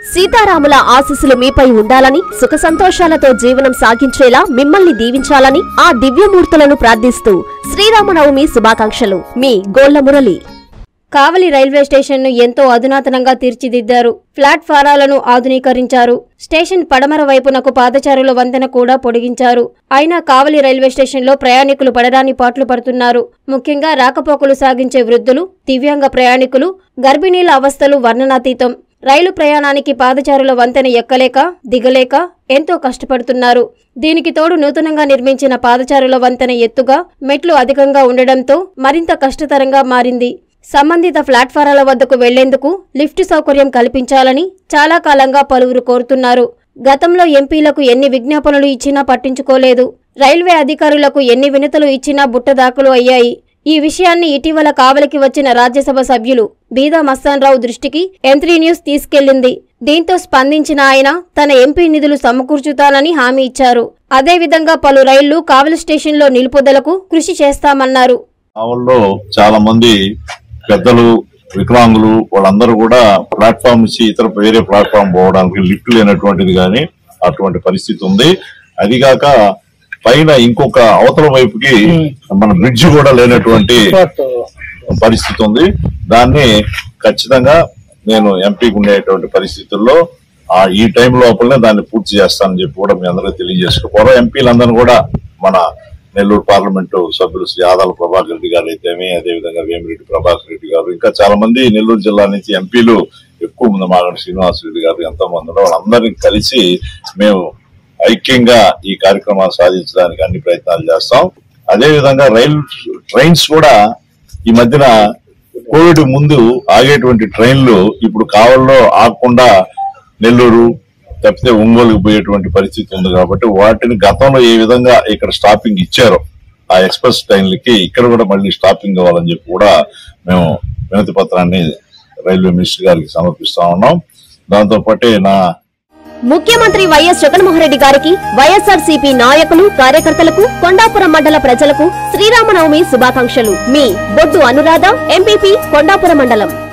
సీతారాముల ఆశీస్సులు మీపై ఉండాలని సుఖ సంతోషాలతో జీవనం సాగించేలా మిమ్మల్ని దీవించాలని ఆ దివ్యమూర్తులను ప్రార్థిస్తూ శ్రీరామనవమి శుభాకాంక్షలు మీ గోళ్ల మురళి కావలి రైల్వే స్టేషన్ను ఎంతో అధునాతనంగా తీర్చిదిద్దారు ప్లాట్ఫారాలను ఆధునీకరించారు స్టేషన్ పడమర వైపునకు పాదచారుల వంతెన కూడా పొడిగించారు అయినా కావలి రైల్వే స్టేషన్లో ప్రయాణికులు పడరాని పాట్లు పడుతున్నారు ముఖ్యంగా రాకపోకలు సాగించే వృద్ధులు దివ్యాంగ ప్రయాణికులు గర్భిణీల అవస్థలు వర్ణనాతీతం రైలు ప్రయాణానికి పాదచారుల వంతెన ఎక్కలేక దిగలేక ఎంతో కష్టపడుతున్నారు దీనికి తోడు నూతనంగా నిర్మించిన పాదచారుల వంతెన ఎత్తుగా మెట్లు అధికంగా ఉండడంతో మరింత కష్టతరంగా మారింది సంబంధిత ప్లాట్ఫారాల వద్దకు వెళ్లేందుకు లిఫ్ట్ సౌకర్యం కల్పించాలని చాలా కాలంగా పలువురు కోరుతున్నారు గతంలో ఎంపీలకు ఎన్ని విజ్ఞాపనలు ఇచ్చినా పట్టించుకోలేదు రైల్వే అధికారులకు ఎన్ని వినతులు ఇచ్చినా బుట్టదాఖలు అయ్యాయి ఈ విషయాన్ని ఇటీవల కావలికి వచ్చిన రాజ్యసభ సభ్యులు బీదా మస్తాన్రావు దృష్టికి ఎంత్రీ న్యూస్ తీసుకెళ్లింది దీంతో స్పందించిన ఆయన తన ఎంపీ నిధులు సమకూర్చుతానని హామీ ఇచ్చారు అదేవిధంగా పలు రైళ్లు కావలి స్టేషన్లో నిలుపుదలకు కృషి చేస్తామన్నారు ఆవుల్లో చాలా మంది పెద్దలు వికలాంగులు వాళ్ళందరూ కూడా ప్లాట్ఫామ్ నుంచి ఇతర వేరే ప్లాట్ఫామ్ పోవడానికి లిఫ్ట్ లేనటువంటిది కానీ అటువంటి పరిస్థితి ఉంది అదిగాక పైన ఇంకొక అవతల వైపుకి మన బ్రిడ్జ్ కూడా లేనటువంటి పరిస్థితి ఉంది దాన్ని ఖచ్చితంగా నేను ఎంపీకి ఉండేటువంటి పరిస్థితుల్లో ఆ ఈ టైం లోపలనే దాన్ని పూర్తి చేస్తానని చెప్పి కూడా మీ అందరికీ తెలియజేసుకోవాలి ఎంపీలందరూ కూడా మన నెల్లూరు పార్లమెంటు సభ్యులు శ్రీ ఆదాల ప్రభాకర్ రెడ్డి గారు అయితేమి అదేవిధంగా వేమిరెడ్డి ప్రభాకర్ రెడ్డి గారు ఇంకా చాలా మంది నెల్లూరు జిల్లా నుంచి ఎంపీలు ఎక్కువ మంది మాగంటి శ్రీనివాస్ రెడ్డి గారు ఎంతో మంది ఉన్నారు వాళ్ళందరినీ కలిసి మేము ఐక్యంగా ఈ కార్యక్రమాలు సాధించడానికి అన్ని ప్రయత్నాలు చేస్తాం అదే విధంగా రైల్ ట్రైన్స్ కూడా ఈ మధ్యన కోవిడ్ ముందు ఆగేటువంటి ట్రైన్లు ఇప్పుడు కావల్లో ఆగకుండా నెల్లూరు తప్పితే ఒంగోలుకు పోయేటువంటి పరిస్థితి ఉంది కాబట్టి వాటిని గతంలో ఏ విధంగా ఇక్కడ స్టాపింగ్ ఇచ్చారో ఆ ఎక్స్ప్రెస్ ట్రైన్లకి ఇక్కడ కూడా మళ్ళీ స్టాపింగ్ అవ్వాలని చెప్పి కూడా మేము వినతి పత్రాన్ని రైల్వే మినిస్టర్ గారికి సమర్పిస్తా ఉన్నాం దాంతో పాటే నా ముఖ్యమంత్రి వైఎస్ జగన్మోహన్ గారికి వైఎస్ఆర్సీపీ నాయకులు కార్యకర్తలకు కొండాపురం మండల ప్రజలకు శ్రీరామనవమి శుభాకాంక్షలు మీ బొడ్డు అనురాధ ఎంపీపీ కొండాపురం మండలం